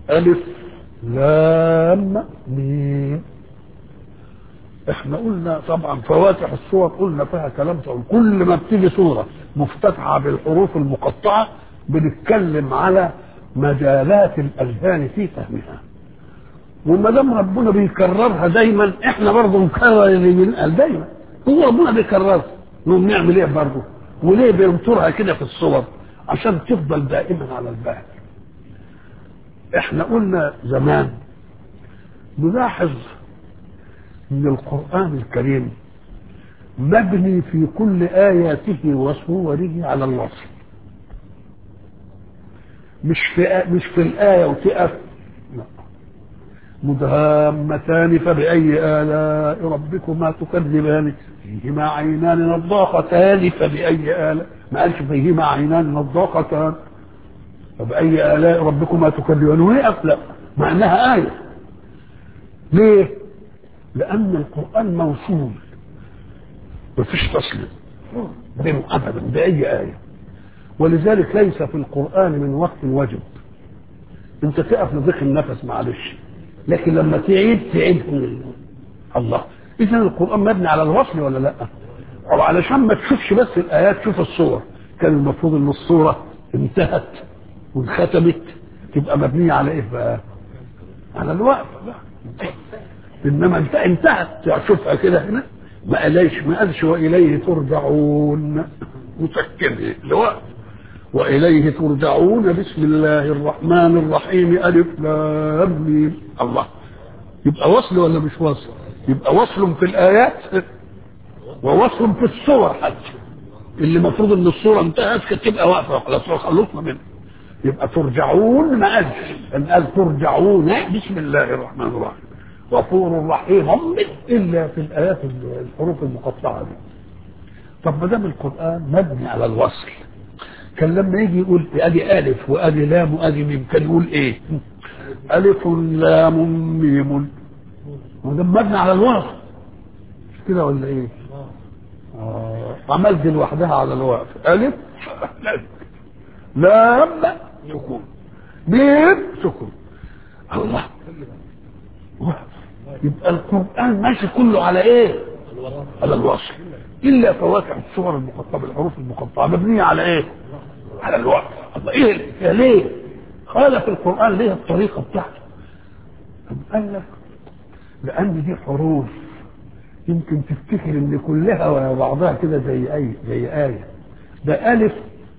ألف لام ميم احنا قلنا طبعا فواتح الصور قلنا فيها كلام طبعا كل ما بتيجي صورة مفتتحة بالحروف المقطعة بنتكلم على مجالات الأذهان في فهمها وما دام ربنا بيكررها دايما احنا برضه نكرر اللي بنقال دايما هو ربنا بيكررها نقوم نعمل ايه برضه وليه بينطرها كده في الصور عشان تفضل دائما على البال احنا قلنا زمان نلاحظ ان القران الكريم مبني في كل اياته وصوره على الوصف مش في مش في الايه وتقف لا مدهامتان فبأي آلاء ربكما تكذبان فيهما عينان نضاختان فبأي آلاء ما قالش فيهما عينان نضاختان فبأي آلاء ربكما تكذبان ويقف لا معناها آية ليه؟ لأن القرآن موصول مفيش تصل بينه أبدا بأي آية ولذلك ليس في القرآن من وقت وجب أنت تقف لضيق النفس معلش لكن لما تعيد تعيد الله اذا القران مبني على الوصل ولا لا او علشان ما تشوفش بس الايات تشوف الصور كان المفروض ان الصوره انتهت وانختمت تبقى مبنيه على ايه بقى على الوقف انما انت انتهت تشوفها كده هنا ما قالش ما قالش واليه ترجعون مسكنه الوقف وإليه ترجعون بسم الله الرحمن الرحيم ألف لام ميم الله يبقى وصل ولا مش وصل يبقى وصل في الآيات ووصل في الصور حتى اللي المفروض ان الصورة انتهت كانت تبقى واقفة خلاص خلصنا منها يبقى ترجعون ما قالش ان قال ترجعون بسم الله الرحمن الرحيم غفور رحيم الا في الايات الحروف المقطعه دي طب ما دام القران مبني على الوصل كان لما يجي يقول ادي الف وادي لام وادي ميم كان يقول ايه؟ الف لام ميم وده مبني على الوقف مش كده ولا ايه؟ آه. عملت دي لوحدها على الوقف الف لام سكون ميم سكون الله يبقى القران ماشي كله على ايه؟ على الوصف الا فواكه الصور المقطعه بالحروف المقطعه مبنيه على ايه؟ على الوقف الله ايه الحكايه ليه؟ خالف القران ليه الطريقه بتاعته؟ قال لك لان دي حروف يمكن تفتكر ان كلها ولا بعضها كده زي اي زي ايه ده الف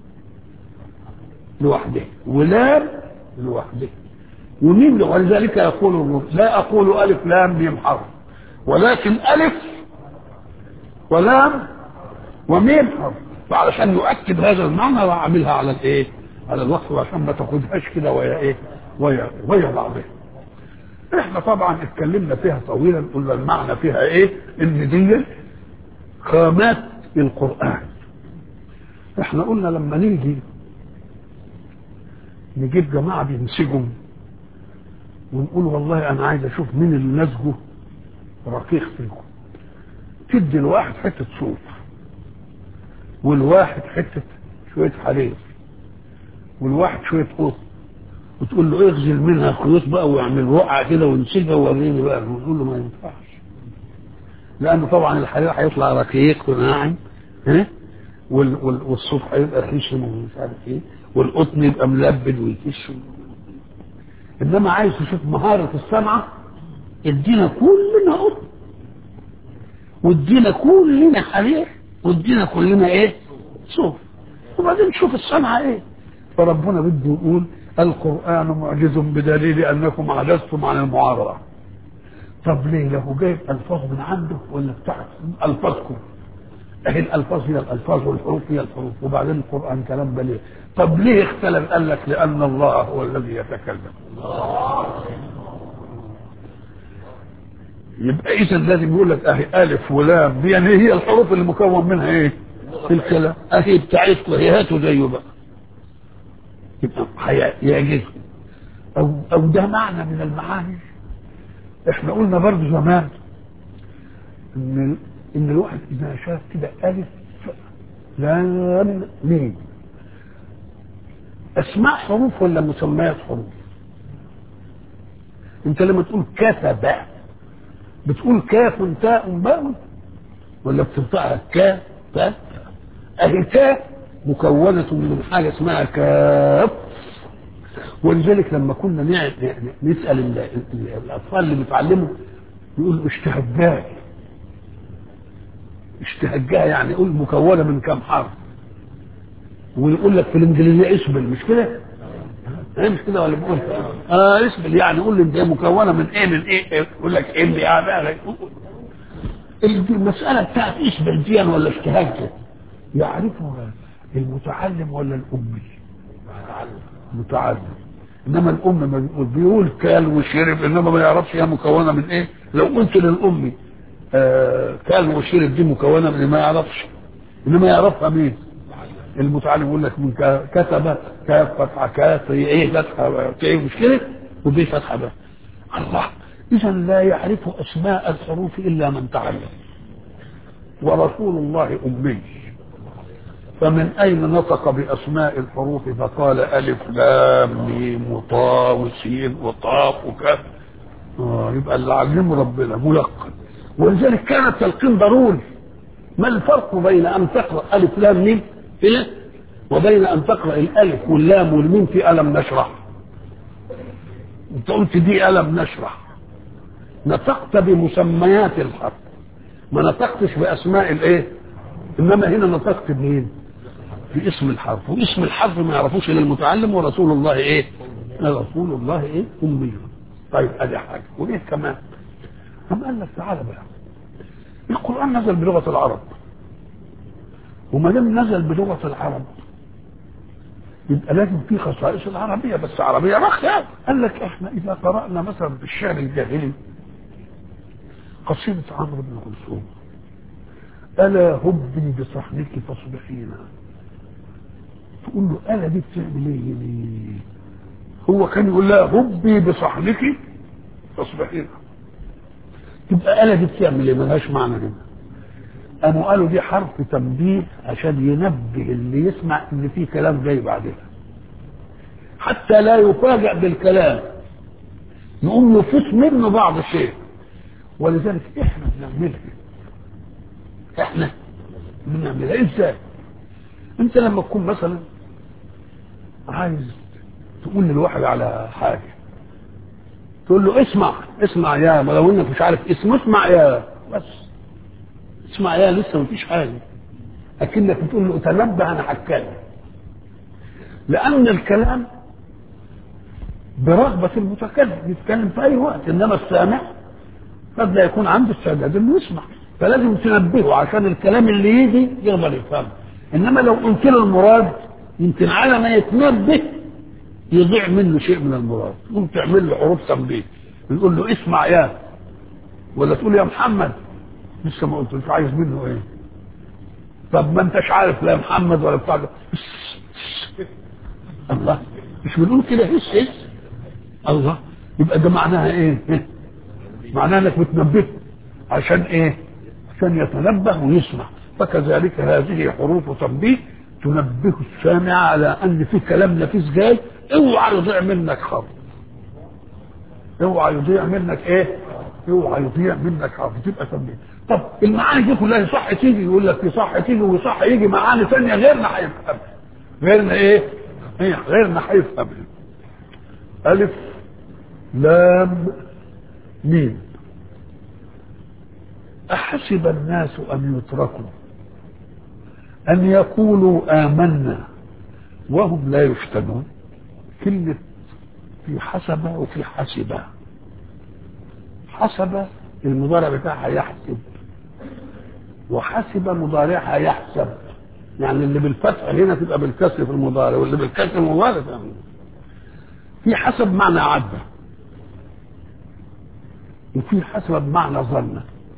لوحده ولام لوحده ومين ولذلك يقول لا اقول الف لام ميم حرف ولكن الف ولام وميم حرف فعلشان يؤكد هذا المعنى وعاملها على الايه؟ على الوقف عشان ما تاخدهاش كده ويا ايه؟ ويا ويا بعضها. احنا طبعا اتكلمنا فيها طويلا قلنا المعنى فيها ايه؟ ان دي خامات القران. احنا قلنا لما نيجي نجيب جماعه بينسجوا ونقول والله انا عايز اشوف مين اللي نسجه رقيق فيكم. تدي الواحد حته صوف والواحد حته شويه حرير والواحد شويه قط وتقول له اغزل منها خيوط بقى واعمل رقعه كده وانسجها ووريني بقى ونقول له ما ينفعش لانه طبعا الحرير هيطلع رقيق وناعم ها والصوف هيبقى خشن ومش عارف ايه والقطن يبقى ملبد ويكش انما عايز تشوف مهاره الصنعه ادينا كلنا قطن وادينا كلنا حرير وادينا كلنا ايه صوف وبعدين نشوف الصنعه ايه فربنا بده يقول القران معجز بدليل انكم عجزتم عن المعارضه طب ليه له جايب الفاظ من عنده ولا بتاعت الفاظكم اهي الالفاظ هي الالفاظ والحروف هي الحروف وبعدين القران كلام بليغ طب ليه اختلف قال لك لان الله هو الذي يتكلم يبقى اذا لازم يقول لك اهي الف ولام دي يعني هي الحروف اللي مكون منها ايه؟ الكلام اهي بتاعتكم هي هاتوا زيه بقى يبقى يعجزكم او او ده معنى من المعاني احنا قلنا برضه زمان ان ان الواحد اذا شاف كده الف لام ميم اسماء حروف ولا مسميات حروف؟ انت لما تقول كتب بتقول كاف تاء باء ولا بتنطقها كا تاء اهي تاء مكونة من حاجة اسمها كاف ولذلك لما كنا نع- ن- نسأل ال- ال- الأطفال اللي بيتعلموا يقول اشتهجاء اشتهجاء يعني يقول مكونة من كام حرف ويقول لك في الانجليزيه اسبل مش كده؟ ايه مش كده ولا بقول اه اسبل يعني قول لي انت مكونه من ايه من ايه يقول لك ايه اللي يعني المساله بتاعت اسبل دي ولا اشتهاجته يعرفها المتعلم ولا الامي؟ المتعلم انما الام ما بيقول بيقول كال وشرب انما ما يعرفش هي مكونه من ايه لو قلت للامي آه كال وشرب دي مكونه من إيه؟ ما يعرفش انما يعرفها مين؟ المتعلم يقول لك من ك- كتب كاف فتحه كاف ايه فتحه ايه مش كده وبيه فتحه بقى الله اذا لا يعرف اسماء الحروف الا من تعلم ورسول الله امي فمن اين نطق باسماء الحروف فقال الف لام ميم وطاء وسين وقاف وكاف آه يبقى اللي علمه ربنا ملقن ولذلك كان التلقين ضروري ما الفرق بين ان تقرا الف لام ميم إيه؟ وبين ان تقرا الالف واللام والميم في الم نشرح انت قلت دي الم نشرح نطقت بمسميات الحرف ما نطقتش باسماء الايه انما هنا نطقت بمين باسم الحرف واسم الحرف ما يعرفوش الا المتعلم ورسول الله ايه رسول الله ايه امي طيب ادي حاجه وايه كمان أم قال لك تعالى بقى القرآن نزل بلغة العرب وما دام نزل بلغة العرب يبقى لازم في خصائص العربية بس عربية رخية قال لك احنا إذا قرأنا مثلا في الشعر الجاهلي قصيدة عمرو بن كلثوم ألا هبي بصحنك فاصبحينا تقول له ألا دي بتعمل ايه دي؟ هو كان يقول لها هبي بصحنك فاصبحينا تبقى آلة دي بتعمل ايه ملهاش معنى هنا قاموا قالوا دي حرف تنبيه عشان ينبه اللي يسمع ان في كلام جاي بعدها حتى لا يفاجأ بالكلام نقوم نفوت منه بعض الشيء ولذلك احنا بنعملها احنا بنعملها ازاي انت لما تكون مثلا عايز تقول للواحد على حاجه تقول له اسمع اسمع يا ولو انك مش عارف اسمه اسمع يا بس اسمع يا لسه مفيش حاجه اكنك بتقول له تنبه انا هتكلم لان الكلام برغبة المتكلم يتكلم في أي وقت إنما السامع قد لا يكون عنده استعداد إنه يسمع فلازم تنبهه عشان الكلام اللي يجي يقدر يفهمه إنما لو قلت له المراد يمكن على ما يتنبه يضيع منه شيء من المراد تقوم تعمل له حروف تنبيه نقول له اسمع يا ولا تقول يا محمد لسه ما قلتلوش عايز منه ايه طب ما انتش عارف لا محمد ولا بتاع ده. الله مش بنقول كده هس هس الله يبقى ده معناها ايه معناها انك بتنبهه عشان ايه عشان يتنبه ويسمع فكذلك هذه حروف تنبيه تنبه السامع على ان في كلام نفيس جاي اوعى يضيع منك خط اوعى يضيع منك ايه اوعى يضيع منك حرف تبقى تنبيه طب المعاني دي كلها صح تيجي يقول لك صح تيجي وصح يجي معاني ثانيه غيرنا هيفهم غيرنا ايه؟ ايه غيرنا هيفهم الف لام ميم احسب الناس ان يتركوا ان يقولوا امنا وهم لا يفتنون كلمه في حسب وفي حسب حسب المضارع بتاعها يحسب وحسب مضارعها يحسب يعني اللي بالفتح هنا تبقى بالكسر في المضارع واللي بالكسر المضارع في حسب معنى عدى وفي حسب بمعنى ظن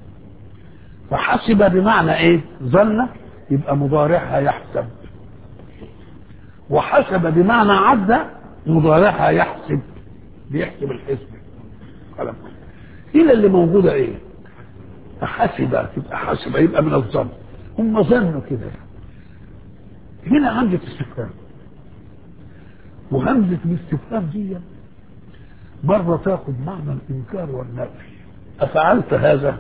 فحسب بمعنى ايه ظن يبقى مضارعها يحسب وحسب بمعنى عدى مضارعها يحسب بيحسب الحسب خلاص الى اللي موجوده ايه حسب تبقى حسب يبقى من الظن هم ظنوا كده هنا همزه استفهام وهمزه الاستفهام دي مرة تاخد معنى الإنكار والنفي أفعلت هذا؟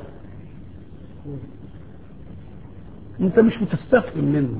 أنت مش بتستفهم منه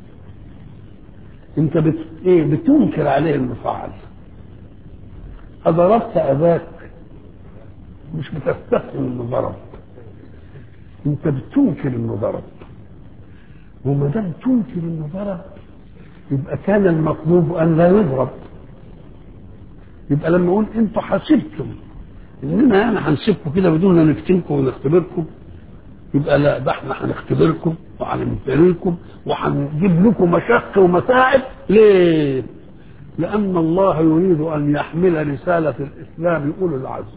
أنت بت... إيه بتنكر عليه إنه فعل أضربت أباك مش بتستفهم إنه ضرب أنت بتنكر إنه ضرب وما دام تنكر إنه ضرب يبقى كان المطلوب أن لا يضرب يبقى لما اقول انتوا حاسبتم اننا يعني هنسيبكم كده بدون ان نفتنكم ونختبركم يبقى لا ده احنا هنختبركم وهنمتلكم وهنجيب لكم مشق ومتاعب ليه؟ لأن الله يريد أن يحمل رسالة الإسلام أولو العزم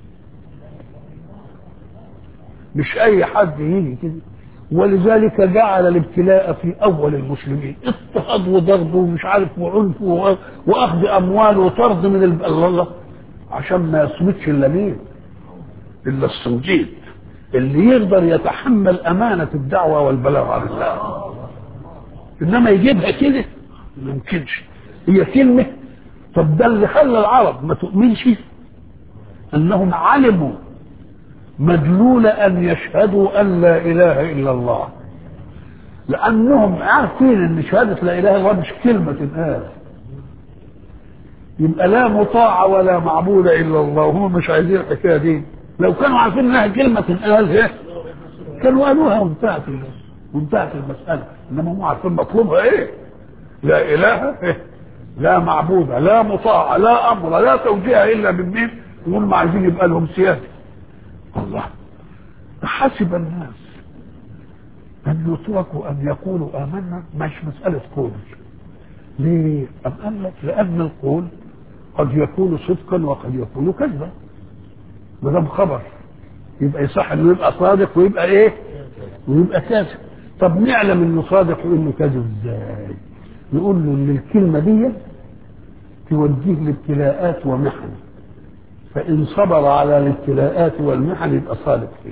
مش أي حد يجي كده ولذلك جعل الابتلاء في أول المسلمين اضطهاد وضرب ومش عارف وعنف وأخذ أموال وطرد من الب... الله عشان ما يصمتش إلا مين؟ إلا الصنديد اللي يقدر يتحمل أمانة الدعوة والبلاغ عن الله إنما يجيبها كده ما يمكنش هي كلمة طب ده اللي خلى العرب ما تؤمنش أنهم علموا مدلول أن يشهدوا أن لا إله إلا الله لأنهم عارفين أن شهادة لا إله إلا الله مش كلمة تنقال يبقى لا مطاع ولا معبود إلا الله وهم مش عايزين الحكاية دي لو كانوا عارفين انها كلمه تنقال هي كانوا قالوها وانتهت وانتهت المساله انما هم عارفين مطلوبها ايه لا اله إيه؟ لا معبود لا مطاع لا امر لا توجيه الا من مين وهم عايزين يبقى لهم سياده الله حسب الناس ان يتركوا ان يقولوا امنا مش مساله قول ليه؟ أم قال لك لان القول قد يكون صدقا وقد يكون كذبا ما دام خبر يبقى يصح انه يبقى صادق ويبقى ايه؟ ويبقى كاذب طب نعلم انه صادق وانه كاذب ازاي؟ نقول له ان الكلمه دي توديه لابتلاءات ومحن فان صبر على الابتلاءات والمحن يبقى صادق فيه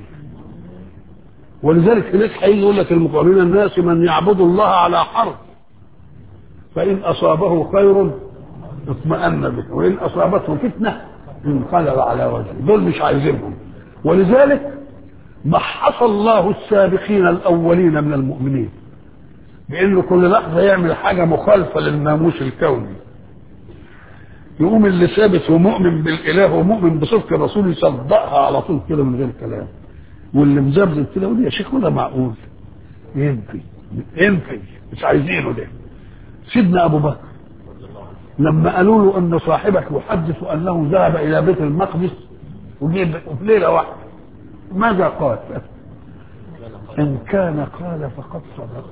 ولذلك هناك حين يقول لك المقربين الناس من يعبد الله على حرف فان اصابه خير اطمأن به وان اصابته فتنه انقلب على وجهه دول مش عايزينهم ولذلك محص الله السابقين الاولين من المؤمنين بانه كل لحظه يعمل حاجه مخالفه للناموس الكوني يقوم اللي ثابت ومؤمن بالاله ومؤمن بصدق الرسول يصدقها على طول كده من غير كلام واللي مذبذب كده يقول يا شيخ ولا معقول ينفي ينفي مش عايزينه ده سيدنا ابو بكر لما قالوا له ان صاحبك يحدث انه ذهب الى بيت المقدس وجيب في ليله واحده ماذا قال؟ ان كان قال فقد صدق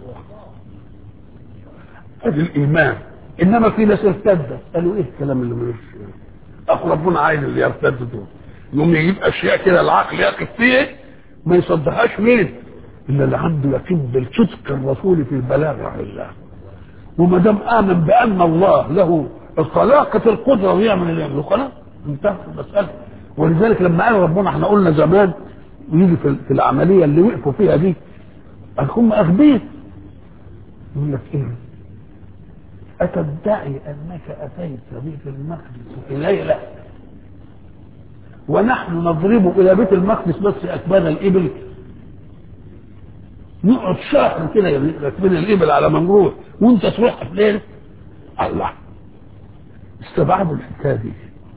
هذا الايمان انما في ناس ارتدت قالوا ايه الكلام اللي ملوش اخو ربنا عايز اللي يرتد دول يقوم يجيب اشياء كده العقل يقف فيه ما يصدقهاش مين؟ الا اللي عنده يقين بالصدق الرسول في البلاغ عن الله وما دام امن بان الله له طلاقه القدره ويعمل اللي يعمله خلاص انتهت المساله ولذلك لما قال ربنا احنا قلنا زمان ويجي في في العمليه اللي وقفوا فيها دي قال هم اغبياء يقول لك ايه أتدعي أنك أتيت بيت المقدس في ليلة ونحن نضرب إلى بيت المقدس بس أكباد الإبل نقعد شهر كده راكبين الإبل على ما نروح وأنت تروح في ليلة الله استبعدوا الحكاية دي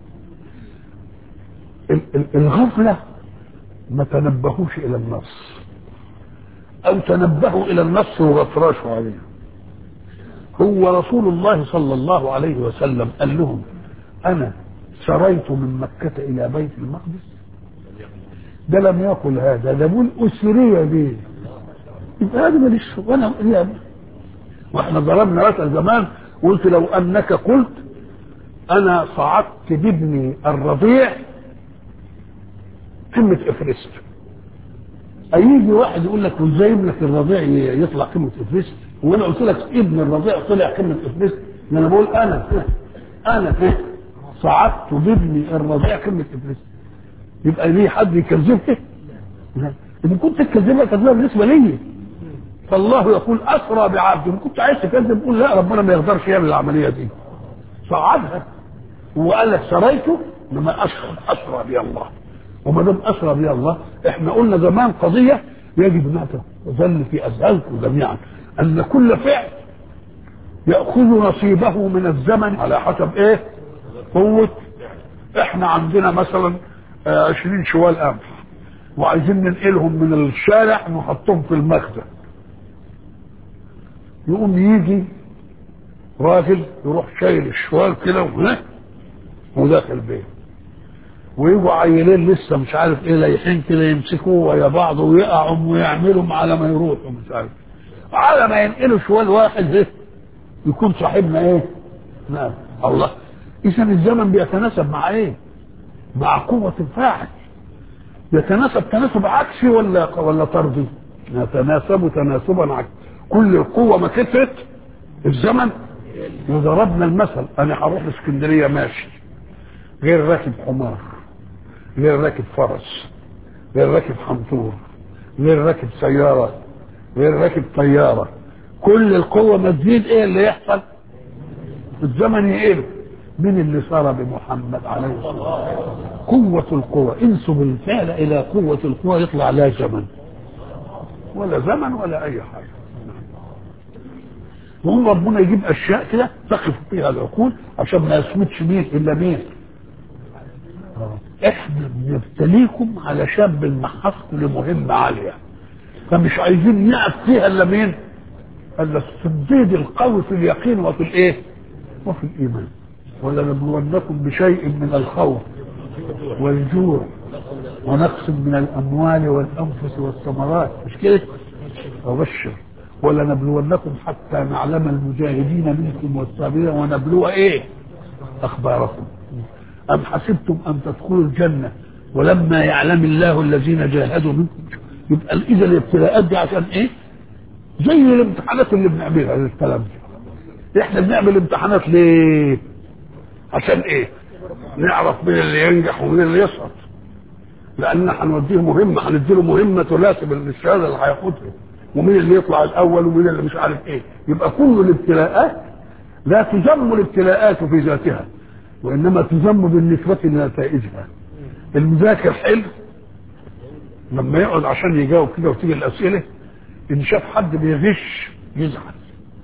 الغفلة ما تنبهوش إلى النص أو تنبهوا إلى النص وغفراشوا عليه هو رسول الله صلى الله عليه وسلم قال لهم انا سريت من مكة الى بيت المقدس ده لم يقل هذا ده بيقول اسري به يبقى هذا ماليش وانا يعني واحنا ضربنا مثل زمان قلت لو انك قلت انا صعدت بابني الرضيع قمة افرست هيجي واحد يقول لك وازاي ابنك الرضيع يطلع قمة افرست وانا قلت لك ابن الرضيع طلع قمه افرست انا بقول انا انا صعدت بابني الرضيع قمه افرست يبقى ليه حد يكذبك؟ ان كنت تكذبها كذبها بالنسبه لي فالله يقول اسرى بعبد ان كنت عايز تكذب قول لا ربنا ما يقدرش يعمل العمليه دي صعدها وقال لك سريته انما اسرى اسرى بي الله وما دام اسرى بي الله احنا قلنا زمان قضيه يجب انها تظل في اذهانكم جميعا ان كل فعل ياخذ نصيبه من الزمن على حسب ايه؟ قوه احنا عندنا مثلا آه، 20 شوال قمح وعايزين ننقلهم من الشارع نحطهم في المخزن يقوم يجي راجل يروح شايل الشوال كده وهنا وداخل بيه ويجوا عيلين لسه مش عارف ايه لايحين كده يمسكوه ويا بعض ويقعوا ويعملوا على ما يروحوا مش عارف على ما ينقلوا شوال واحد ايه يكون صاحبنا ايه؟ نعم الله اذا الزمن بيتناسب مع ايه؟ مع قوة الفاعل يتناسب تناسب عكسي ولا ولا طردي؟ يتناسب تناسبا عكسي كل القوة ما كترت الزمن وضربنا المثل انا هروح اسكندرية ماشي غير راكب حمار غير راكب فرس غير راكب حنطور غير راكب سيارة غير راكب طيارة كل القوة ما تزيد ايه اللي يحصل الزمن يقل من اللي صار بمحمد عليه الصلاة والسلام قوة القوة انسب الفعل الى قوة القوة يطلع لا زمن ولا زمن ولا اي حاجة وهم ربنا يجيب اشياء كده تقف فيها العقول عشان ما يسمتش مين الا مين احنا بنبتليكم علشان بنمحصكم لمهمة عالية فمش عايزين نقف فيها الا مين الا الصديد القوي في اليقين وفي الايه وفي الايمان ولنبلونكم بشيء من الخوف والجوع ونقص من الاموال والانفس والثمرات مش كده وبشر ولنبلونكم حتى نعلم المجاهدين منكم والصابرين ونبلو ايه اخباركم ام حسبتم ان تدخلوا الجنه ولما يعلم الله الذين جاهدوا منكم يبقى اذا الابتلاءات دي عشان ايه زي الامتحانات اللي بنعملها للكلام ده احنا بنعمل امتحانات ليه عشان ايه نعرف مين اللي ينجح ومين اللي يسقط لان هنوديه مهمه هنديله مهمه تناسب الشهاده اللي هياخدها ومين اللي يطلع الاول ومين اللي مش عارف ايه يبقى كل الابتلاءات لا تذم الابتلاءات في ذاتها وانما تذم بالنسبه لنتائجها المذاكر حلو لما يقعد عشان يجاوب كده وتيجي الاسئله ان شاف حد بيغش يزعل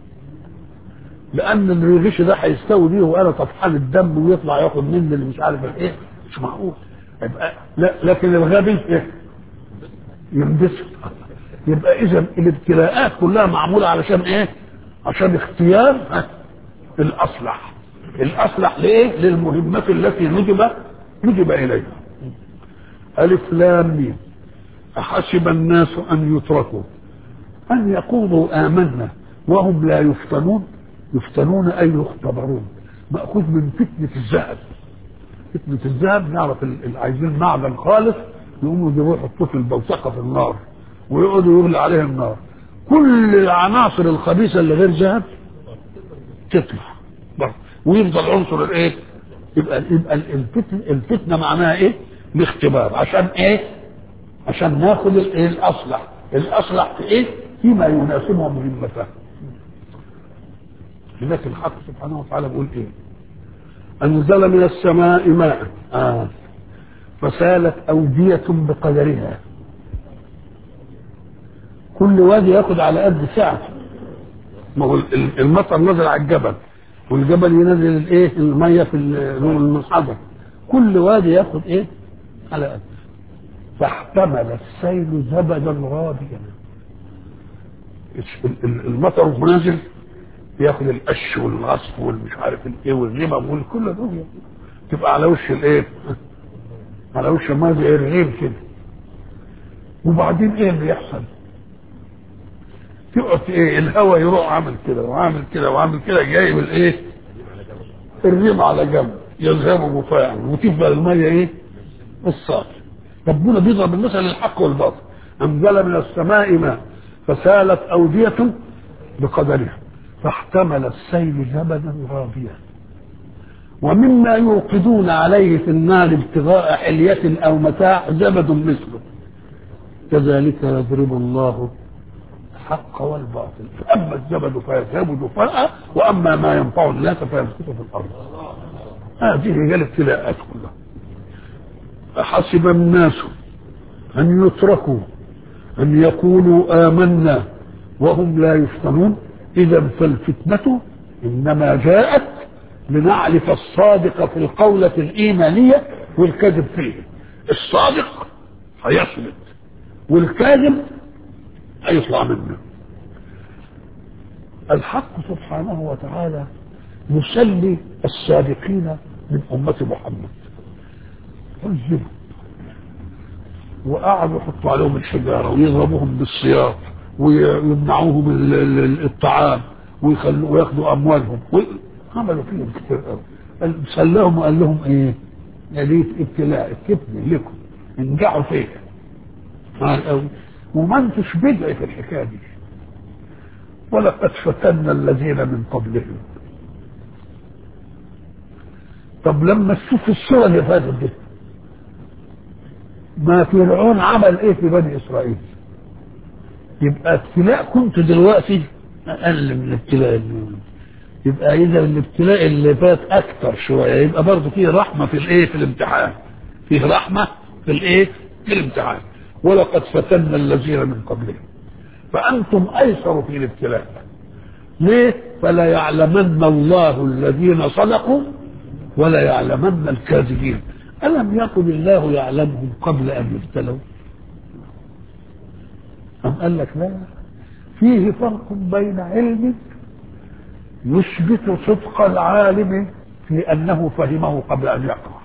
لان اللي بيغش ده هيستوي بيه وانا طفحان الدم ويطلع ياخد مني اللي مش عارف ايه مش معقول يبقى لا لكن الغبي ايه ينبسط يبقى اذا الابتلاءات كلها معموله علشان ايه عشان اختيار ها، الاصلح الاصلح لايه للمهمات التي نجب نجب اليها الف لام ميم احسب الناس ان يتركوا ان يقولوا امنا وهم لا يفتنون يفتنون اي يختبرون ماخوذ من فتنه الذهب فتنه الذهب نعرف ال- ال- عايزين معدن خالص يقوموا يجيبوه يحطوه في البوتقه في النار ويقعدوا يغلي عليه النار كل العناصر الخبيثه اللي غير ذهب تطلع برضه ويفضل عنصر الايه؟ يبقى يبقى الفتنه الفتنه معناها ايه؟ الاختبار عشان ايه؟ عشان ناخد الايه الاصلح الاصلح في ايه؟ فيما يناسبها مهمته لذلك الحق سبحانه وتعالى بيقول ايه؟ انزل من السماء ماء آه. فسالت اوديه بقدرها كل وادي ياخد على قد سعته ما هو ال- المطر نزل على الجبل والجبل ينزل الايه الميه في ال- المنحدر كل وادي ياخد ايه على قد فاحتمل السيل زبدا رابيا ال- ال- المطر وهو نازل ياخد القش والغصب والمش عارف الايه والرمم والكل دول تبقى على وش الايه على وش الميه زي الرغيف كده وبعدين ايه اللي يحصل تقعد ايه الهواء يروح عامل كده وعامل كده وعامل كده جايب الايه الريم على جنب يذهب مفاعل وتفضل الميه ايه الصافي ربنا بيضرب المثل الحق والباطل انزل من السماء ماء فسالت اوديه بقدرها فاحتمل السيل زبدا رابيا ومما يوقدون عليه في النار ابتغاء حلية أو متاع زبد مثله كذلك يضرب الله الحق والباطل فأما الزبد فيذهب جفاء وأما ما ينفع الناس فيمكث في الأرض هذه هي الابتلاءات كلها أحسب الناس أن يتركوا أن يقولوا آمنا وهم لا يفتنون إذا فالفتنة إنما جاءت لنعرف الصادق في القولة الإيمانية والكذب فيه الصادق هيثبت والكاذب هيطلع منه الحق سبحانه وتعالى يسلي السابقين من أمة محمد عذبوا وقعدوا يحطوا عليهم الحجارة ويضربوهم بالسياط ويمنعوهم ال- ال- الطعام ويخلوا وياخدوا أموالهم عملوا فيهم كتير قوي قال- سلاهم وقال لهم ايه؟ يا ريت ابتلاء الفتنة لكم انجحوا فيها قال قوي وما انتش بدعي في الحكايه دي ولقد فتنا الذين من قبلهم طب لما تشوف الصورة اللي فاتت دي ما فرعون عمل ايه في بني اسرائيل يبقى ابتلاء كنت دلوقتي اقل من الابتلاء اللي يبقى اذا الابتلاء اللي فات اكتر شويه يبقى برضه فيه رحمه في الايه في الامتحان فيه رحمه في الايه في الامتحان ولقد فتنا الذين من قبلهم فانتم ايسر في الابتلاء ليه فلا يعلمن الله الذين صدقوا ولا يعلمن الكاذبين ألم يكن الله يعلمهم قبل أن يبتلوا أم قال لك لا فيه فرق بين علم يثبت صدق العالم في أنه فهمه قبل أن يقرأ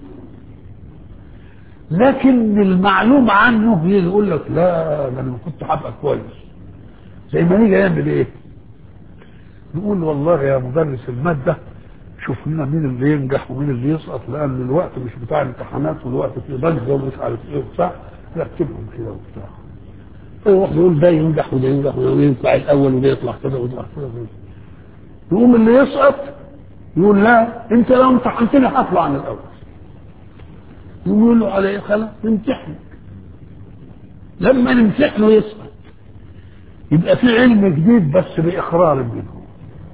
لكن المعلوم عنه يجي يقول لك لا ده انا كنت هبقى كويس زي ما نيجي نعمل ايه؟ نقول والله يا مدرس الماده شوف لنا مين اللي ينجح ومين اللي يسقط لان الوقت مش بتاع امتحانات والوقت فيه ضجه ومش عارف ايه وبتاع رتبهم كده وبتاع اي واحد يقول ده ينجح وده ينجح وده يطلع الاول وده يطلع كده وده يطلع كده يقوم اللي يسقط يقول لا انت لو امتحنتني هطلع عن الاول يقول له عليه خلاص نمتحن لما نمتحنه يسقط يبقى في علم جديد بس باقرار منه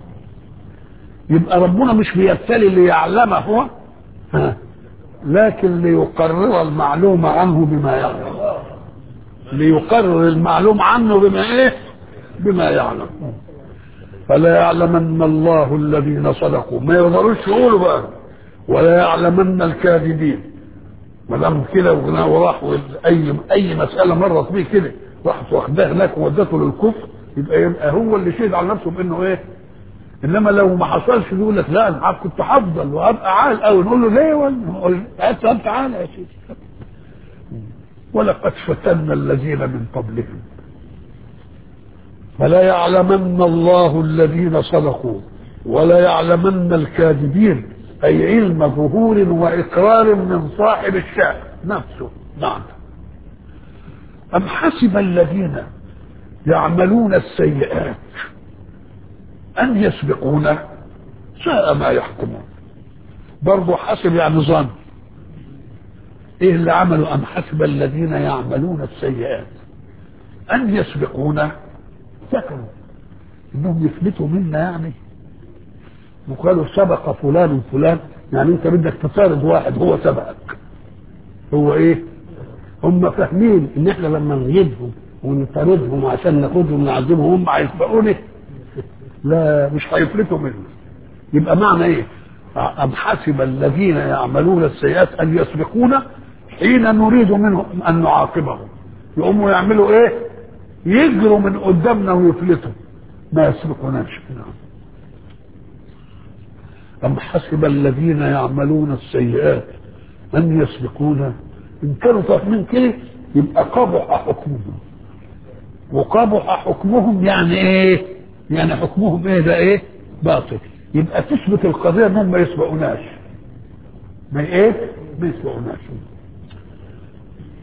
يبقى ربنا مش بيبتلي ليعلمه هو ها لكن ليقرر المعلومة عنه بما يعلم ليقرر المعلوم عنه بما ايه بما يعلم فلا يعلمن الله الذين صدقوا ما يقدروش يقولوا بقى ولا يعلمن الكاذبين ما دام كده وراح اي اي مساله مرت بيه كده راحت واخداه هناك وودته للكفر يبقى يبقى هو اللي شهد على نفسه بانه ايه انما لو ما حصلش يقول لك لا انا كنت هفضل وابقى عال قوي نقول له ليه ولا نقول طب تعالى يا سيدي ولقد فتنا الذين من قبلهم فلا يعلمن الله الذين صدقوا ولا يعلمن الكاذبين اي علم ظهور واقرار من صاحب الشأن نفسه نعم ام حسب الذين يعملون السيئات أن يسبقونا ساء ما يحكمون برضه حسب يعني ظن ايه اللي عملوا ام حسب الذين يعملون السيئات ان يسبقونا فكروا انهم يفلتوا منا يعني وقالوا سبق فلان فلان يعني انت بدك تطارد واحد هو سبقك هو ايه هم فاهمين ان احنا لما نغيبهم ونطاردهم عشان ناخدهم نعذبهم هم هيسبقونا لا مش هيفلتوا منه يبقى معنى ايه أم حسب الذين يعملون السيئات أن يسبقونا حين نريد منهم أن نعاقبهم يقوموا يعملوا إيه؟ يجروا من قدامنا ويفلتوا ما يسبقوناش نعم أم حسب الذين يعملون السيئات أن يسبقونا إن كانوا فاهمين كده يبقى قبح حكمهم وقبح حكمهم يعني إيه؟ يعني حكمهم إيه ده إيه؟ باطل يبقى تثبت القضية انهم ما يسبقوناش ما ايه ما يسبقوناش